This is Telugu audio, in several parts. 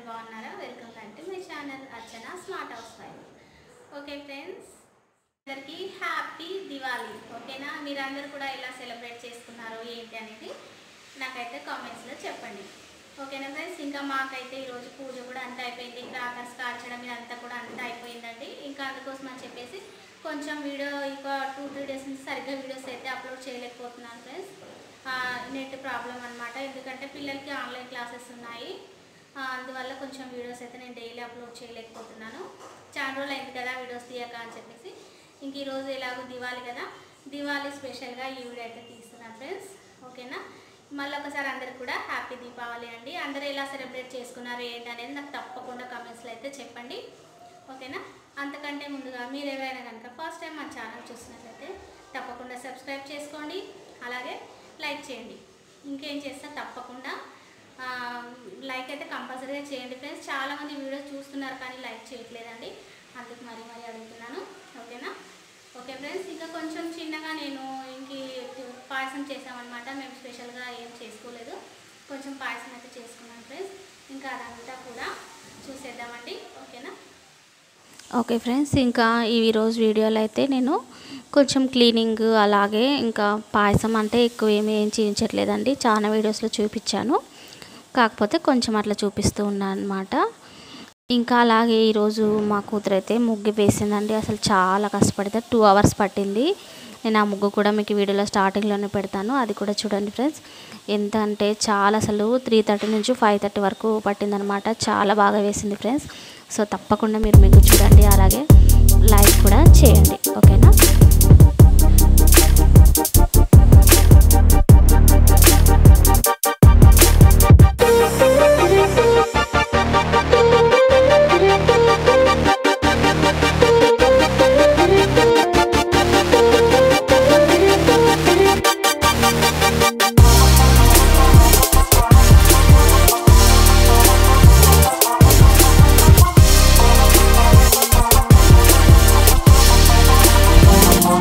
బాగున్నారా welcome back to my channel Archana smart housewife okay friends అందరికీ హ్యాపీ దివాళీ ఓకేనా మీరందరూ కూడా ఎలా సెలబ్రేట్ చేసుకున్నారు ఏంటి అనేది నాకైతే కామెంట్స్లో చెప్పండి ఓకేనా ఫ్రెండ్స్ ఇంకా మాకైతే ఈరోజు పూజ కూడా అంతా అయిపోయింది క్రాకర్స్ కాల్చడం ఇదంతా కూడా అంతా అయిపోయిందండి ఇంకా అందుకోసం అని చెప్పేసి కొంచెం వీడియో ఇంకా టూ త్రీ డేస్ నుంచి సరిగ్గా వీడియోస్ అయితే అప్లోడ్ చేయలేకపోతున్నాను ఫ్రెండ్స్ నెట్ ప్రాబ్లం అనమాట ఎందుకంటే పిల్లలకి ఆన్లైన్ క్లాసెస్ ఉన్నాయి ఆ, అందువల్ల కొంచెం వీడియోస్ అయితే నేను డైలీ అప్లోడ్ చేయలేకపోతున్నాను చాలా రోజులు అయింది కదా వీడియోస్ తీయక అని చెప్పేసి ఇంక ఈరోజు ఎలాగో దివాళీ కదా దివాళీ స్పెషల్గా ఈ వీడియో అయితే తీస్తున్నాను ఫ్రెండ్స్ ఓకేనా మళ్ళీ ఒకసారి అందరికి కూడా హ్యాపీ దీపావళి అండి అందరూ ఎలా సెలబ్రేట్ చేసుకున్నారు ఏంటి అనేది నాకు తప్పకుండా కమెంట్స్లో అయితే చెప్పండి ఓకేనా అంతకంటే ముందుగా మీరు ఎవరైనా కనుక ఫస్ట్ టైం మన ఛానల్ చూసినట్లయితే తప్పకుండా సబ్స్క్రైబ్ చేసుకోండి అలాగే లైక్ చేయండి ఇంకేం చేస్తా తప్పకుండా ఆ, లైక్ అయితే కంపల్సరీగా చేయండి ఫ్రెండ్స్ చాలామంది వీడియోస్ చూస్తున్నారు కానీ లైక్ చేయట్లేదండి అందుకు మరీ మరీ అడుగుతున్నాను ఓకేనా ఓకే ఫ్రెండ్స్ ఇంకా కొంచెం చిన్నగా నేను ఇంక పాయసం చేసామన్నమాట మేము స్పెషల్గా ఏం చేసుకోలేదు కొంచెం పాయసం అయితే చేసుకున్నాను ఫ్రెండ్స్ ఇంకా అదంతా కూడా చూసేద్దామండి ఓకేనా ఓకే ఫ్రెండ్స్ ఇంకా ఈ రోజు వీడియోలో అయితే నేను కొంచెం క్లీనింగ్ అలాగే ఇంకా పాయసం అంటే ఎక్కువ ఏమీ ఏం చూపించట్లేదండి చాలా వీడియోస్లో చూపించాను కాకపోతే కొంచెం అట్లా చూపిస్తూ ఉన్నాను అనమాట ఇంకా అలాగే ఈరోజు మా కూతురు అయితే ముగ్గు వేసిందండి అసలు చాలా కష్టపడితే టూ అవర్స్ పట్టింది నేను ఆ ముగ్గు కూడా మీకు వీడియోలో స్టార్టింగ్లోనే పెడతాను అది కూడా చూడండి ఫ్రెండ్స్ ఎంత అంటే చాలా అసలు త్రీ థర్టీ నుంచి ఫైవ్ థర్టీ వరకు పట్టిందనమాట చాలా బాగా వేసింది ఫ్రెండ్స్ సో తప్పకుండా మీరు మీకు చూడండి అలాగే లైక్ కూడా చేయండి ఓకేనా Thank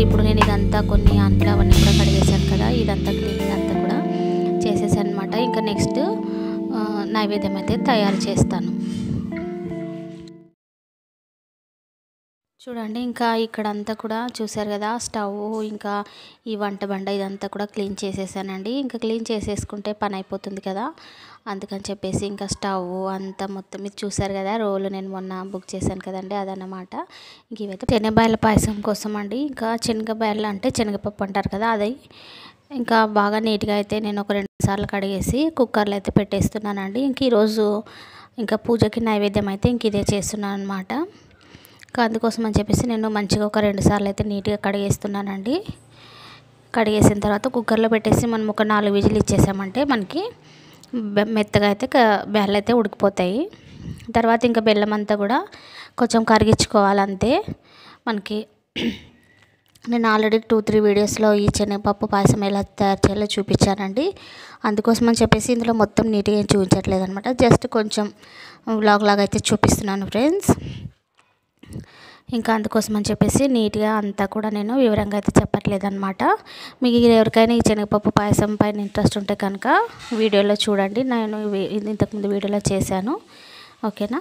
ఇప్పుడు నేను ఇదంతా కొన్ని అంట్లు అవన్నీ కూడా కడిగేసాను కదా ఇదంతా క్లీనింగ్ అంతా కూడా చేసేసాను అనమాట ఇంకా నెక్స్ట్ ఆ, నైవేద్యం అయితే తయారు చేస్తాను చూడండి ఇంకా ఇక్కడ అంతా కూడా చూసారు కదా స్టవ్ ఇంకా ఈ వంట బండ ఇదంతా కూడా క్లీన్ చేసేసానండి ఇంకా క్లీన్ చేసేసుకుంటే పని అయిపోతుంది కదా అందుకని చెప్పేసి ఇంకా స్టవ్ అంతా మొత్తం ఇది చూసారు కదా రోలు నేను మొన్న బుక్ చేశాను కదండి అదన్నమాట ఇంక ఇవైతే శనగబాయల పాయసం కోసం అండి ఇంకా శనగబాయలు అంటే శనగపప్పు అంటారు కదా అది ఇంకా బాగా నీట్గా అయితే నేను ఒక రెండు సార్లు కడిగేసి కుక్కర్లో అయితే పెట్టేస్తున్నానండి ఇంక ఈరోజు ఇంకా పూజకి నైవేద్యం అయితే ఇంక ఇదే చేస్తున్నాను అనమాట ఇంకా అందుకోసం అని చెప్పేసి నేను మంచిగా ఒక రెండు సార్లు అయితే నీట్గా కడిగేస్తున్నానండి కడిగేసిన తర్వాత కుక్కర్లో పెట్టేసి మనం ఒక నాలుగు విజిల్ ఇచ్చేసామంటే మనకి బె- మెత్తగా అయితే క- బెల్లం అయితే ఉడికిపోతాయి తర్వాత ఇంకా బెల్లం అంతా కూడా కొంచెం కరిగించుకోవాలంతే మనకి నేను ఆల్రెడీ టూ త్రీ వీడియోస్లో ఈ శనగపప్పు పాయసం ఎలా తయారు చేయాలో చూపించానండి అందుకోసం అని చెప్పేసి ఇందులో మొత్తం నీట్గా ఏం చూపించట్లేదు అనమాట జస్ట్ కొంచెం వ్లాగ్ లాగా అయితే చూపిస్తున్నాను ఫ్రెండ్స్ ఇంకా అందుకోసం అని చెప్పేసి నీట్గా అంతా కూడా నేను వివరంగా అయితే చెప్పట్లేదు అనమాట మీకు ఎవరికైనా ఈ శనగపప్పు పాయసం పైన ఇంట్రెస్ట్ ఉంటే కనుక వీడియోలో చూడండి నేను ఇవి- ఇది ఇంతకుముందు వీడియోలో చేశాను ఓకేనా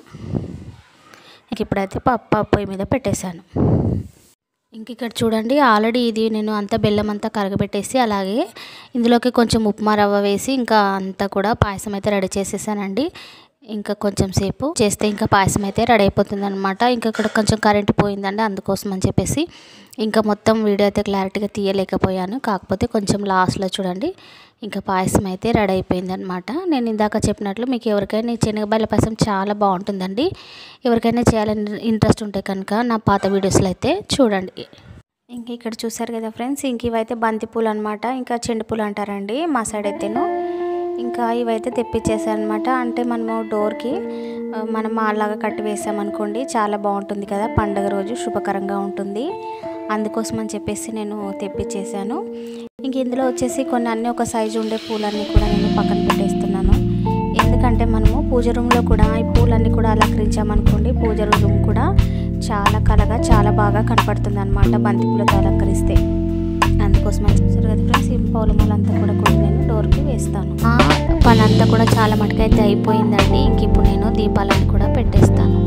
ఇంక ఇప్పుడైతే పప్పు పొయ్యి మీద పెట్టేశాను ఇంక ఇక్కడ చూడండి ఆల్రెడీ ఇది నేను అంతా బెల్లం అంతా కరగబెట్టేసి అలాగే ఇందులోకి కొంచెం ఉప్మా రవ్వ వేసి ఇంకా అంతా కూడా పాయసం అయితే రెడీ చేసేసానండి ఇంకా కొంచెం సేపు చేస్తే ఇంకా పాయసం అయితే రెడీ అయిపోతుంది అనమాట ఇంకా ఇక్కడ కొంచెం కరెంట్ పోయిందండి అందుకోసం అని చెప్పేసి ఇంకా మొత్తం వీడియో అయితే క్లారిటీగా తీయలేకపోయాను కాకపోతే కొంచెం లాస్ట్లో చూడండి ఇంకా పాయసం అయితే రెడీ అయిపోయింది అనమాట నేను ఇందాక చెప్పినట్లు మీకు ఎవరికైనా ఈ శనగబాయల పాయసం చాలా బాగుంటుందండి ఎవరికైనా చేయాలని ఇంట్రెస్ట్ ఉంటే కనుక నా పాత వీడియోస్లో అయితే చూడండి ఇంక ఇక్కడ చూసారు కదా ఫ్రెండ్స్ ఇంక ఇవైతే బంతి పూలు అనమాట ఇంకా చెండు పూలు అంటారండి మా సైడ్ అయితేను ఇంకా ఇవైతే తెప్పించేసాను అనమాట అంటే మనము డోర్కి ఆ, మనం మాలాగా కట్టి వేసామనుకోండి చాలా బాగుంటుంది కదా పండగ రోజు శుభకరంగా ఉంటుంది అందుకోసం అని చెప్పేసి నేను తెప్పించేసాను ఇంక ఇందులో వచ్చేసి కొన్ని అన్ని ఒక సైజు ఉండే పూలన్నీ కూడా నేను పక్కన పెట్టేస్తున్నాను ఎందుకంటే మనము పూజ రూమ్లో కూడా ఈ పూలన్నీ కూడా అలంకరించామనుకోండి పూజ రూమ్ కూడా చాలా కలగా చాలా బాగా కనపడుతుంది అనమాట బంతి పూలతో అలంకరిస్తే అందుకోసం అని చూసారు కదా ఫ్రెండ్స్ ఈ పౌలమాలంతా కూడా కొన్ని నేను డోర్కి వేస్తాను ఆ పని అంతా కూడా చాలా మటుకైతే అయిపోయిందండి ఇంక ఇప్పుడు నేను దీపాలను కూడా పెట్టేస్తాను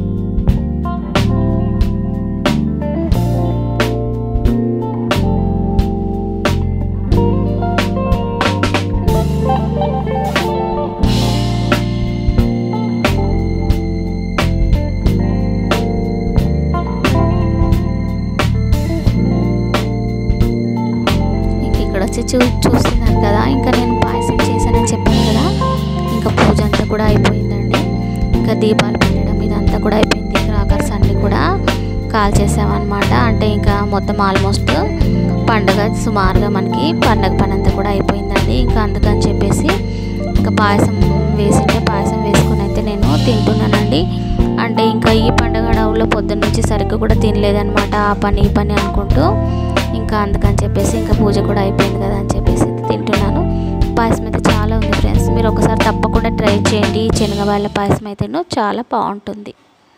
ఇంక ఇక్కడ వచ్చి చూ చూస్తున్నారు కదా ఇంకా నేను పాయసం చేశానని చెప్పాను కదా ఇంకా పూజ అంతా కూడా అయిపోయిందండి ఇంకా దీపాలు పెట్టడం ఇదంతా కూడా అయిపోయింది క్రాకర్స్ అన్నీ కూడా కాల్ చేసామన్నమాట అంటే ఇంకా మొత్తం ఆల్మోస్ట్ పండుగ సుమారుగా మనకి పండగ పని అంతా కూడా అయిపోయిందండి ఇంకా అందుకని చెప్పేసి ఇంకా పాయసం వేసింటే పాయసం వేసుకుని అయితే నేను తింటున్నానండి అంటే ఇంకా ఈ పండుగ అడవుల్లో పొద్దున్న నుంచి సరిగ్గా కూడా తినలేదన్నమాట ఆ పని ఈ పని అనుకుంటూ ఇంకా అందుకని చెప్పేసి ఇంకా పూజ కూడా అయిపోయింది కదా అని చెప్పేసి తింటున్నాను పాయసం అయితే చాలా ఉంది ఫ్రెండ్స్ మీరు ఒకసారి తప్పకుండా ట్రై చేయండి ఈ శనగబాయల పాయసం అయితేనో చాలా బాగుంటుంది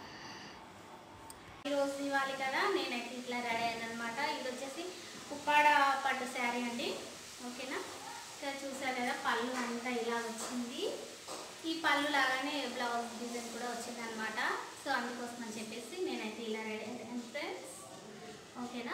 ఈరోజు దివాలి కదా నేనైతే ఇట్లా రెడీ అయ్యాను అనమాట ఇది వచ్చేసి ఉప్పాడ పట్టు శారీ అండి ఓకేనా ఇక్కడ చూసారు కదా పళ్ళు అంతా ఇలా వచ్చింది ఈ పళ్ళు లాగానే బ్లౌజ్ డిజైన్ కూడా వచ్చింది అనమాట సో అందుకోసం అని చెప్పేసి నేనైతే ఇలా రెడీ అయ్యాను ఫ్రెండ్స్ ఓకేనా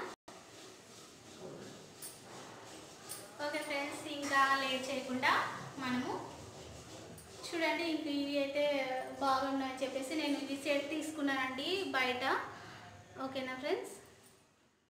ఓకే ఫ్రెండ్స్ ఇంకా లేట్ చేయకుండా మనము చూడండి ఇంక ఇవి అయితే బాగున్నాయని చెప్పేసి నేను ఇవి సెట్ తీసుకున్నానండి బయట ఓకేనా ఫ్రెండ్స్